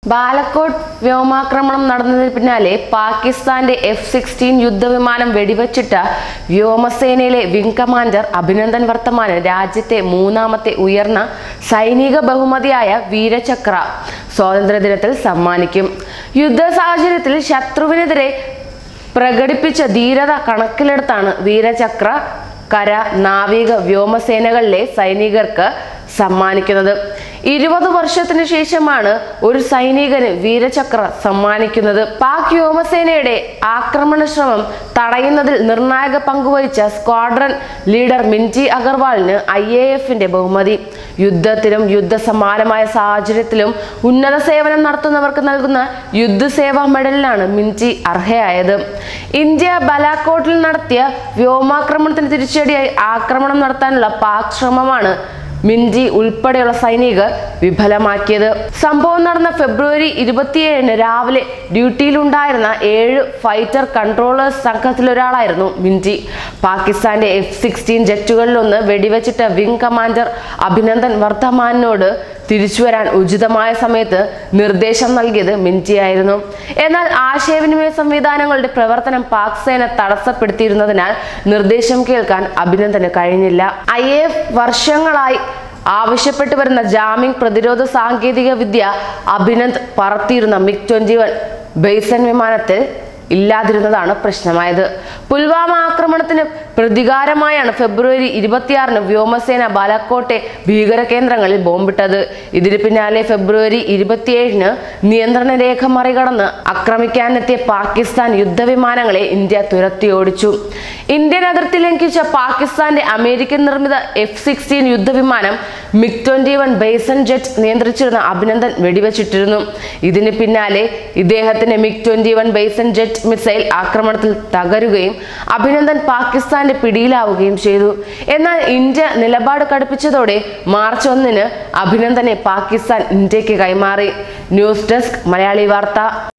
ബാലക്കോട്ട് വ്യോമാക്രമണം നടന്നതിന് പിന്നാലെ പാകിസ്ഥാന്റെ എഫ് സിക്സ്റ്റീൻ യുദ്ധവിമാനം വെടിവച്ചിട്ട വ്യോമസേനയിലെ വിംഗ് കമാൻഡർ അഭിനന്ദൻ വർത്തമാന് രാജ്യത്തെ മൂന്നാമത്തെ ഉയർന്ന സൈനിക ബഹുമതിയായ വീരചക്ര സ്വാതന്ത്ര്യദിനത്തിൽ സമ്മാനിക്കും യുദ്ധ സാഹചര്യത്തിൽ ശത്രുവിനെതിരെ പ്രകടിപ്പിച്ച ധീരത കണക്കിലെടുത്താണ് വീരചക്ര കര നാവിക വ്യോമസേനകളിലെ സൈനികർക്ക് സമ്മാനിക്കുന്നത് ഇരുപത് വർഷത്തിന് ശേഷമാണ് ഒരു സൈനികന് വീരചക്ര സമ്മാനിക്കുന്നത് പാക് വ്യോമസേനയുടെ ആക്രമണ ശ്രമം തടയുന്നതിൽ നിർണായക പങ്കുവഹിച്ച സ്ക്വാഡ്രൺ ലീഡർ മിൻജി അഗർവാളിന് ഐ എ എഫിന്റെ ബഹുമതി യുദ്ധത്തിലും യുദ്ധസമാനമായ സാഹചര്യത്തിലും ഉന്നത സേവനം നടത്തുന്നവർക്ക് നൽകുന്ന യുദ്ധസേവാ മെഡലിനാണ് മിൻജി അർഹയായത് ഇന്ത്യ ബലാക്കോട്ടിൽ നടത്തിയ വ്യോമാക്രമണത്തിന് തിരിച്ചടിയായി ആക്രമണം നടത്താനുള്ള പാക് ശ്രമമാണ് മിൻജി ഉൾപ്പെടെയുള്ള സൈനികർ വിഫലമാക്കിയത് സംഭവം നടന്ന ഫെബ്രുവരി ഇരുപത്തിയേഴിന് രാവിലെ ഡ്യൂട്ടിയിലുണ്ടായിരുന്ന ഏഴ് ഫൈറ്റർ കൺട്രോളേഴ്സ് സംഘത്തിലൊരാളായിരുന്നു മിൻജി പാകിസ്ഥാന്റെ എഫ് സിക്സ്റ്റീൻ ജെറ്റുകളിലൊന്ന് വെടിവെച്ചിട്ട വിംഗ് കമാൻഡർ അഭിനന്ദൻ വർദ്ധമാനോട് തിരിച്ചുവരാൻ ഉചിതമായ സമയത്ത് നിർദ്ദേശം നൽകിയത് മിൻജിയായിരുന്നു എന്നാൽ ആശയവിനിമയ സംവിധാനങ്ങളുടെ പ്രവർത്തനം പാക് സേന തടസ്സപ്പെടുത്തിയിരുന്നതിനാൽ നിർദ്ദേശം കേൾക്കാൻ അഭിനന്ദന് കഴിഞ്ഞില്ല ഐ എഫ് വർഷങ്ങളായി ആവശ്യപ്പെട്ടു വരുന്ന ജാമിംഗ് പ്രതിരോധ സാങ്കേതിക വിദ്യ അഭിനന്ദ് പറത്തിയിരുന്ന മിഗ് ട്വന്റി വൺ ബേസൻ വിമാനത്തിൽ ഇല്ലാതിരുന്നതാണ് പ്രശ്നമായത് പുൽവാമ ആക്രമണത്തിന് പ്രതികാരമായാണ് ഫെബ്രുവരി ഇരുപത്തിയാറിന് വ്യോമസേന ബാലക്കോട്ടെ ഭീകര കേന്ദ്രങ്ങളിൽ ബോംബിട്ടത് ഇതിന് പിന്നാലെ ഫെബ്രുവരി ഇരുപത്തിയേഴിന് നിയന്ത്രണ രേഖ മറികടന്ന് ആക്രമിക്കാനെത്തിയ പാകിസ്ഥാൻ യുദ്ധവിമാനങ്ങളെ ഇന്ത്യ തുരത്തിയോടിച്ചു ഇന്ത്യൻ അതിർത്തി ലംഘിച്ച പാകിസ്ഥാന്റെ അമേരിക്കൻ നിർമ്മിത എഫ് സിക്സ്റ്റീൻ യുദ്ധവിമാനം MiG twenty one bison jet നിയന്ത്രിച്ചിരുന്ന അഭിനന്ദൻ വെടിവെച്ചിട്ടിരുന്നു ഇതിന് പിന്നാലെ ഇദ്ദേഹത്തിന്റെ MiG twenty one bison jet missile ആക്രമണത്തിൽ തകരുകയും അഭിനന്ദൻ പാകിസ്ഥാന്റെ പിടിയിലാവുകയും ചെയ്തു എന്നാൽ ഇന്ത്യ നിലപാട് കടുപ്പിച്ചതോടെ മാർച്ച് ഒന്നിന് അഭിനന്ദനെ പാകിസ്ഥാൻ ഇന്ത്യക്ക് കൈമാറി ന്യൂസ് ഡെസ്ക് മലയാളി വാർത്ത